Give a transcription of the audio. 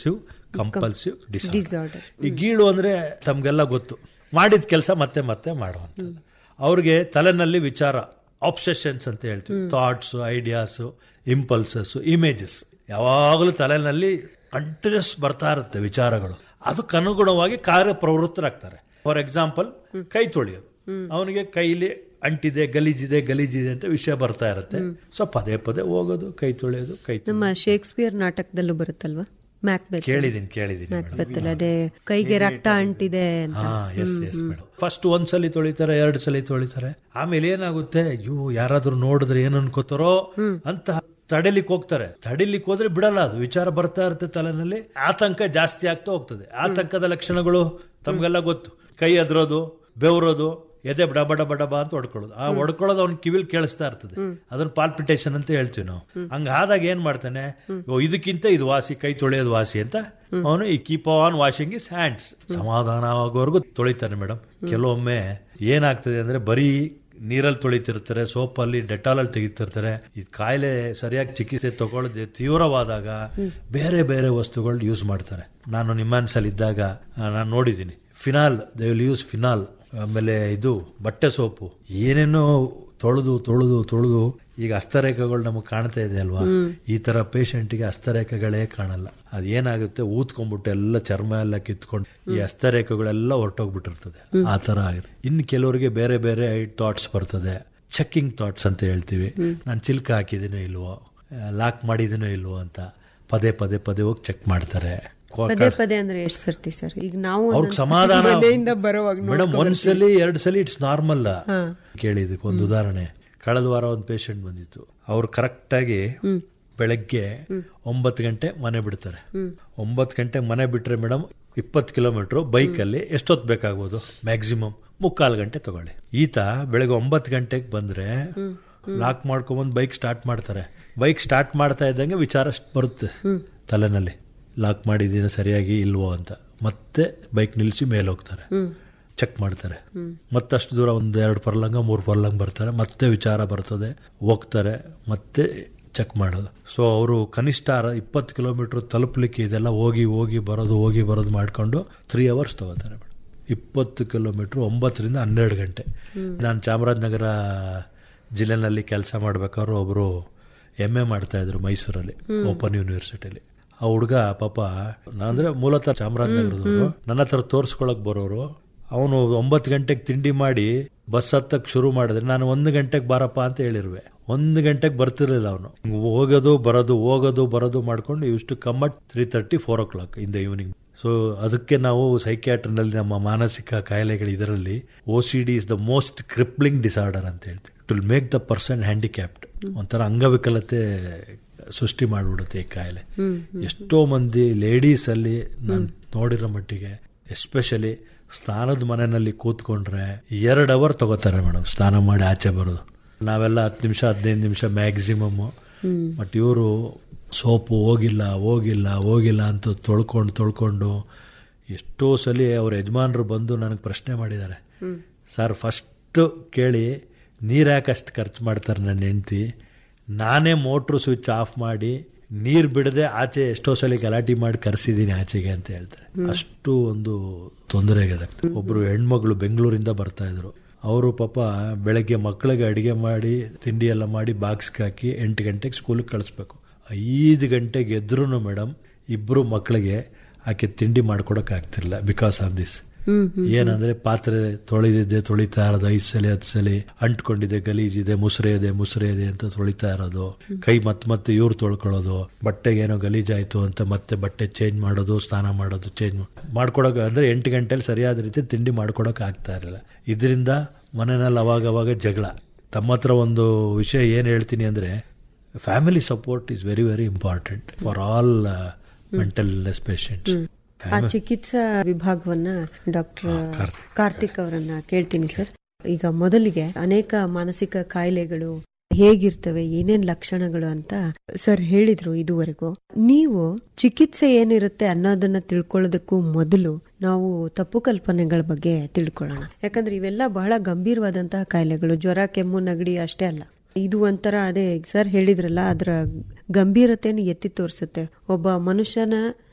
Obsessive compulsive disorder disorder ಈ ಗೀಳು ಅಂದ್ರೆ ತಮ್ಗೆಲ್ಲ ಗೊತ್ತು ಮಾಡಿದ ಕೆಲಸ ಮತ್ತೆ ಮತ್ತೆ ಮಾಡುವಂಥದ್ದು ಅವ್ರಿಗೆ ತಲೆನಲ್ಲಿ ವಿಚಾರ ಆಬ್ಸೆಷನ್ಸ್ ಅಂತ ಹೇಳ್ತೀವಿ ಥಾಟ್ಸ್ ಐಡಿಯಾಸ್ ಇಂಪಲ್ಸಸ್ ಇಮೇಜಸ್ ಯಾವಾಗಲೂ ತಲೆನಲ್ಲಿ ಕಂಟಿನ್ಯೂಸ್ ಬರ್ತಾ ಇರುತ್ತೆ ವಿಚಾರಗಳು ಅದಕ್ಕನುಗುಣವಾಗಿ ಕಾರ್ಯಪ್ರವೃತ್ತರಾಗ್ತಾರೆ ಫಾರ್ ಎಕ್ಸಾಂಪಲ್ ಕೈ ತೊಳೆಯೋದು ಅವನಿಗೆ ಕೈಲಿ ಅಂಟಿದೆ ಗಲೀಜಿದೆ ಗಲೀಜಿದೆ ಅಂತ ವಿಷಯ ಬರ್ತಾ ಇರುತ್ತೆ ಸೊ ಪದೇ ಪದೇ ಹೋಗೋದು ಕೈ ತೊಳೆಯೋದು ಕೈ ತೊಳೆಯೋದು. ನಮ್ಮ ಶೇಕ್ಸ್ಪಿಯರ್ ನಾಟಕದಲ್ಲೂ ಬರುತ್ತಲ್ವಾ ಮ್ಯಾಕ್ಬೆತ್ ಕೇಳಿದೀನಿ ಕೇಳಿದೀನಿ ಮ್ಯಾಕ್ಬೆತ್ ಅಲ್ಲಿ ಅದೇ ಕೈಗೆ ರಕ್ತ ಅಂಟಿದೆ ಅಂತ ಹಾ ಎಸ್ ಎಸ್ ಮೇಡಮ್ ಫಸ್ಟ್ ಒಂದ್ಸಲಿ ತೊಳಿತಾರೆ ಎರಡ್ ಸಲ ತೊಳಿತಾರೆ ಆಮೇಲೆ ಏನಾಗುತ್ತೆ ಅಯ್ಯೋ ಯಾರಾದ್ರೂ ನೋಡಿದ್ರೆ ಏನ್ ಅನ್ಕೋತಾರೋ ಅಂತ ತಡಿಲಿಕ್ಕೆ ಹೋಗ್ತಾರೆ ತಡಿಲಿಕ್ಕೆ ಹೋದ್ರೆ ಬಿಡಲ್ಲ ಅದು ವಿಚಾರ ಬರ್ತಾ ಇರುತ್ತೆ ತಲೆನಲ್ಲಿ ಆತಂಕ ಜಾಸ್ತಿ ಆಗ್ತಾ ಹೋಗ್ತದೆ ಆತಂಕದ ಲಕ್ಷಣಗಳು ತಮ್ಗೆಲ್ಲ ಗೊತ್ತು ಕೈ ಅದ್ರೋದು ಬೆವರೋದು ಎದೆ ಡಬ ಡಬ ಡಬ ಅಂತ ಹೊಡ್ಕೊಳ್ಳೋದು ಆ ಹೊಡ್ಕೊಳ್ಳೋದು ಅವ್ನ ಕಿವಿಲ್ ಕೇಳಿಸ್ತಾ ಇರ್ತದೆ ಅದನ್ನ ಪಾಲ್ಪಿಟೇಷನ್ ಅಂತ ಹೇಳ್ತೀವಿ ನಾವು ಹಂಗ ಆದಾಗ ಏನ್ ಮಾಡ್ತಾನೆ ಓ ಇದಕ್ಕಿಂತ ಇದು ವಾಸಿ ಕೈ ತೊಳೆಯೋದು ವಾಸಿ ಅಂತ ಅವನು ಈ keep on washing is hands ಸಮಾಧಾನ ಆಗೋವರೆಗೂ ತೊಳಿತಾನೆ ಮೇಡಮ್ ಕೆಲವೊಮ್ಮೆ ಏನಾಗ್ತದೆ ಅಂದ್ರೆ ಬರೀ ನೀರಲ್ಲಿ ತೊಳಿತಿರ್ತಾರೆ ಸೋಪಲ್ಲಿ ಡೆಟಾಲಲ್ಲಿ ತೆಗಿತಿರ್ತಾರೆ ಈ ಕಾಯಿಲೆ ಸರಿಯಾಗಿ ಚಿಕಿತ್ಸೆ ತಗೊಳ್ಳದೆ ತೀವ್ರವಾದಾಗ ಬೇರೆ ಬೇರೆ ವಸ್ತುಗಳು ಯೂಸ್ ಮಾಡ್ತಾರೆ ನಾನು ನಿಮ್ಮಾನ್ಸಲ್ಲಿ ಇದ್ದಾಗ ನಾನು ನೋಡಿದ್ದೀನಿ phenol they will use phenol ಆಮೇಲೆ ಇದು ಬಟ್ಟೆ ಸೋಪು ಏನೇನೋ ತೊಳೆದು ತೊಳೆದು ತೊಳೆದು ಈಗ ಹಸ್ತರೇಖೆಗಳು ನಮಗೆ ಕಾಣ್ತಾ ಇದೆ ಅಲ್ವಾ ಈ ತರ ಪೇಷಂಟ್ಗೆ ಹಸ್ತರೇಖೆಗಳೇ ಕಾಣಲ್ಲ ಅದ್ ಏನಾಗುತ್ತೆ ಊದ್ಕೊಂಡ್ಬಿಟ್ಟು ಎಲ್ಲ ಚರ್ಮ ಎಲ್ಲ ಕಿತ್ಕೊಂಡು ಈ ಹಸ್ತರೇಖೆಗಳೆಲ್ಲ ಹೊರಟೋಗ್ಬಿಟ್ಟಿರ್ತದೆ ಆ ತರ ಆಗಿದೆ ಇನ್ನು ಕೆಲವರಿಗೆ ಬೇರೆ ಬೇರೆ ಥಾಟ್ಸ್ ಬರ್ತದೆ ಚೆಕ್ಕಿಂಗ್ ಥಾಟ್ಸ್ ಅಂತ ಹೇಳ್ತೀವಿ ನಾನು ಚಿಲ್ಕ ಹಾಕಿದ್ದೀನೋ ಇಲ್ವೋ ಲಾಕ್ ಮಾಡಿದ್ದೀನೋ ಇಲ್ವೋ ಅಂತ ಪದೇ ಪದೇ ಪದೇ ಹೋಗಿ ಚೆಕ್ ಮಾಡ್ತಾರೆ ಕೊ- ಪದೇ ಪದೇ ಅಂದ್ರೆ ಎಷ್ಟು ಸರ್ತಿ ಸರ್ ಈಗ ನಾವು ಅವ್ರಿಗೆ ಒಂದೊಂದ್ ಸರ್ತಿ ಸಮಾಧಾನ ಮನೆಯಿಂದ ಬರೋವಾಗ ಮೇಡಮ್ ನೋಡ್ಕೊಂಡ್ ಒಂದ್ಸಲಿ ಎರಡ್ ಸಲಿ ಇಟ್ಸ್ ನಾರ್ಮಲ್ ಹಾ. ಕೇಳಿದಕ್ಕೆ ಒಂದು ಉದಾಹರಣೆ ಕಳೆದ ವಾರ ಒಂದು ಪೇಷಂಟ್ ಬಂದಿತ್ತು ಅವ್ರು ಕರೆಕ್ಟ್ ಆಗಿ ಬೆಳಗ್ಗೆ ಒಂಬತ್ತು ಗಂಟೆ ಮನೆ ಬಿಡ್ತಾರೆ ಒಂಬತ್ತು ಗಂಟೆ ಮನೆ ಬಿಟ್ರೆ ಮೇಡಮ್ ಇಪ್ಪತ್ತು ಕಿಲೋಮೀಟರ್ ಬೈಕ್ ಅಲ್ಲಿ ಎಷ್ಟೊತ್ತು ಬೇಕಾಗ್ಬೋದು ಮ್ಯಾಕ್ಸಿಮಮ್ ಮುಕ್ಕಾಲು ಗಂಟೆ ತಗೊಳ್ಳಿ ಈತ ಬೆಳಗ್ಗೆ ಒಂಬತ್ತು ಗಂಟೆಗೆ ಬಂದ್ರೆ ಲಾಕ್ ಮಾಡ್ಕೊಂಬಂದು ಬೈಕ್ ಸ್ಟಾರ್ಟ್ ಮಾಡ್ತಾರೆ ಬೈಕ್ ಸ್ಟಾರ್ಟ್ ಮಾಡ್ತಾ ಇದ್ದಂಗೆ ವಿಚಾರ ಬರುತ್ತೆ ತಲೆನಲ್ಲಿ ಲಾಕ್ ಮಾಡಿದ್ದೀನ ಸರಿಯಾಗಿ ಇಲ್ವೋ ಅಂತ ಮತ್ತೆ ಬೈಕ್ ನಿಲ್ಲಿಸಿ ಮೇಲೆ ಹೋಗ್ತಾರೆ ಚೆಕ್ ಮಾಡ್ತಾರೆ ಮತ್ತಷ್ಟು ದೂರ ಒಂದು ಎರಡು ಪರ್ಲಂಗ ಮೂರು ಪರ್ಲಂಗ್ ಬರ್ತಾರೆ ಮತ್ತೆ ವಿಚಾರ ಬರ್ತದೆ ಹೋಗ್ತಾರೆ ಮತ್ತೆ ಚೆಕ್ ಮಾಡೋದು ಸೊ ಅವರು ಕನಿಷ್ಠ ಇಪ್ಪತ್ತು ಕಿಲೋಮೀಟರ್ ತಲುಪಲಿಕ್ಕೆ ಇದೆಲ್ಲ ಹೋಗಿ ಹೋಗಿ ಬರೋದು ಹೋಗಿ ಬರೋದು ಮಾಡ್ಕೊಂಡು ತ್ರೀ ಅವರ್ಸ್ ತಗೋತಾರೆ ಮೇಡಮ್ ಇಪ್ಪತ್ತು ಕಿಲೋಮೀಟರ್ ಒಂಬತ್ತರಿಂದ ಹನ್ನೆರಡು ಗಂಟೆ ನಾನು ಚಾಮರಾಜನಗರ ಜಿಲ್ಲೆನಲ್ಲಿ ಕೆಲಸ ಮಾಡ್ಬೇಕಾದ್ರು ಒಬ್ರು ಎಮ್ ಎ ಮಾಡ್ತಾ ಇದ್ರು ಮೈಸೂರಲ್ಲಿ ಓಪನ್ ಯೂನಿವರ್ಸಿಟಿಲಿ ಆ ಹುಡುಗ ಪಾಪ ನಾ- ಅಂದ್ರೆ ಮೂಲತಃ ಚಾಮರಾಜನಗರದವರು ನನ್ನ ಹತ್ರ ತೋರ್ಸ್ಕೊಳಕ್ ಬರೋರು ಅವನು ಒಂಬತ್ತು ಗಂಟೆಗೆ ತಿಂಡಿ ಮಾಡಿ ಬಸ್ ಹತ್ತಕ್ ಶುರು ಮಾಡಿದ್ರೆ ನಾನು ಒಂದು ಗಂಟೆಗೆ ಬಾರಪ್ಪ ಅಂತ ಹೇಳಿರುವೆ ಒಂದು ಗಂಟೆಗೆ ಬರ್ತಿರ್ಲಿಲ್ಲ ಅವನು ಹೋಗೋದು ಬರೋದು ಹೋಗೋದು ಬರೋದು ಮಾಡ್ಕೊಂಡು ಇಷ್ಟು come at three thirty four o'clock in the evening so ಅದಕ್ಕೆ ನಾವು ಸೈಕ್ಯಾಟ್ರಿನಲ್ಲಿ ನಮ್ಮ ಮಾನಸಿಕ ಕಾಯಿಲೆಗಳು ಇದರಲ್ಲಿ O C D is the most crippling disorder ಅಂತ ಹೇಳ್ತೀವಿ it will make the person handicapped ಒಂಥರ ಅಂಗವಿಕಲತೆ ಸೃಷ್ಟಿ ಮಾಡಿಬಿಡುತ್ತೆ ಈ ಕಾಯಿಲೆ ಎಷ್ಟೋ ಮಂದಿ ಲೇಡೀಸ್ ಅಲ್ಲಿ ನಾನು ನೋಡಿರೋ ಮಟ್ಟಿಗೆ ಎಸ್ಪೆಷಲಿ ಸ್ನಾನದ ಮನೆಯಲ್ಲಿ ಕೂತ್ಕೊಂಡ್ರೆ ಎರಡು ಅವರ್ ತಗೋತಾರೆ ಮೇಡಮ್ ಸ್ನಾನ ಮಾಡಿ ಆಚೆ ಬರೋದು ನಾವೆಲ್ಲ ಹತ್ತು ನಿಮಿಷ ಹದಿನೈದು ನಿಮಿಷ ಮ್ಯಾಕ್ಸಿಮಮ್ ಬಟ್ ಇವರು ಸೋಪು ಹೋಗಿಲ್ಲ ಹೋಗಿಲ್ಲ ಹೋಗಿಲ್ಲ ಅಂತ ತೊಳ್ಕೊಂಡು ತೊಳ್ಕೊಂಡು ಎಷ್ಟೋ ಸಲ ಅವ್ರ ಯಜಮಾನರು ಬಂದು ನನಗೆ ಪ್ರಶ್ನೆ ಮಾಡಿದ್ದಾರೆ ಸರ್ ಫಸ್ಟ್ ಕೇಳಿ ನೀರು ಯಾಕೆ ಅಷ್ಟು ಖರ್ಚು ಮಾಡ್ತಾರೆ ನನ್ನ ಹೆಂಡ್ತಿ ನಾನೇ ಮೋಟ್ರು ಸ್ವಿಚ್ ಆಫ್ ಮಾಡಿ ನೀರು ಬಿಡದೆ ಆಚೆ ಎಷ್ಟೋ ಸಲ ಗಲಾಟೆ ಮಾಡಿ ಕರೆಸಿದ್ದೀನಿ ಆಚೆಗೆ ಅಂತ ಹೇಳ್ತಾರೆ ಅಷ್ಟು ಒಂದು ತೊಂದರೆ ಆಗಿದೆ ಒಬ್ರು ಹೆಣ್ಮಗಳು ಬೆಂಗಳೂರಿಂದ ಬರ್ತಾ ಇದ್ರು ಅವರು ಪಾಪ ಬೆಳಗ್ಗೆ ಮಕ್ಕಳಿಗೆ ಅಡಿಗೆ ಮಾಡಿ ತಿಂಡಿ ಎಲ್ಲ ಮಾಡಿ ಬಾಕ್ಸ್ಗೆ ಹಾಕಿ ಎಂಟು ಗಂಟೆಗೆ ಸ್ಕೂಲಿಗೆ ಕಳಿಸ್ಬೇಕು ಐದು ಗಂಟೆಗೆ ಎದ್ರು ಮೇಡಮ್ ಇಬ್ರು ಮಕ್ಕಳಿಗೆ ಆಕೆ ತಿಂಡಿ ಮಾಡ್ಕೊಡಕ್ ಆಗ್ತಿರ್ಲಿಲ್ಲ ಬಿಕಾಸ್ ಆಫ್ ದಿಸ್ ಏನಂದ್ರೆ ಪಾತ್ರೆ ತೊಳೆದಿದ್ದೆ ತೊಳಿತಾ ಇರೋದು ಐದು ಸಲ ಹತ್ತು ಸಲ ಅಂಟ್ಕೊಂಡಿದೆ ಗಲೀಜಿದೆ ಮುಸ್ರೆ ಇದೆ ಮುಸ್ರೆ ಇದೆ ಅಂತ ತೊಳಿತಾ ಇರೋದು ಕೈ ಮತ್ತೆ ಮತ್ತೆ ಇವ್ರು ತೊಳ್ಕೊಳ್ಳೋದು ಬಟ್ಟೆಗೆ ಏನೋ ಗಲೀಜಾಯ್ತು ಅಂತ ಮತ್ತೆ ಬಟ್ಟೆ ಚೇಂಜ್ ಮಾಡೋದು ಸ್ನಾನ ಮಾಡೋದು ಚೇಂಜ್ ಮಾಡ್ಕೊಡಕ್ ಅಂದ್ರೆ ಎಂಟು ಗಂಟೆಲಿ ಸರಿಯಾದ ರೀತಿ ತಿಂಡಿ ಮಾಡ್ಕೊಡಕ್ ಆಗ್ತಾ ಇರಲಿಲ್ಲ ಇದರಿಂದ ಮನೆಯಲ್ಲಿ ಅವಾಗ ಅವಾಗ ಜಗಳ ತಮ್ಮ ಹತ್ರ ಒಂದು ವಿಷಯ ಏನ್ ಹೇಳ್ತೀನಿ ಅಂದ್ರೆ family support is very very important for all mental illness patients ಆ ಚಿಕಿತ್ಸಾ ವಿಭಾಗವನ್ನ ಡಾಕ್ಟರ್ ಕಾರ್ತಿಕ್. ಕಾರ್ತಿಕ್ ಅವರನ್ನ ಕೇಳ್ತೀನಿ ಸರ್ ಈಗ ಮೊದಲಿಗೆ ಅನೇಕ ಮಾನಸಿಕ ಕಾಯಿಲೆಗಳು ಹೇಗಿರ್ತವೆ ಏನೇನ್ ಲಕ್ಷಣಗಳು ಅಂತ ಸರ್ ಹೇಳಿದ್ರು ಇದುವರೆಗೂ ನೀವು ಚಿಕಿತ್ಸೆ ಏನಿರುತ್ತೆ ಅನ್ನೋದನ್ನ ತಿಳ್ಕೊಳ್ಳೋದಕ್ಕೂ ಮೊದಲು ನಾವು ತಪ್ಪು ಕಲ್ಪನೆಗಳ ಬಗ್ಗೆ ತಿಳ್ಕೊಳ್ಳೋಣ ಯಾಕಂದ್ರೆ ಇವೆಲ್ಲ ಬಹಳ ಗಂಭೀರವಾದಂತಹ ಕಾಯಿಲೆಗಳು ಜ್ವರ ಕೆಮ್ಮು ನಗಡಿ ಅಷ್ಟೇ ಅಲ್ಲ ಇದು ಒಂಥರ ಅದೇ ಸರ್ ಹೇಳಿದ್ರಲ್ಲ ಅದರ ಗಂಭೀರತೆಯನ್ನು ಎತ್ತಿ ತೋರಿಸುತ್ತೆ ಒಬ್ಬ ಮನುಷ್ಯನ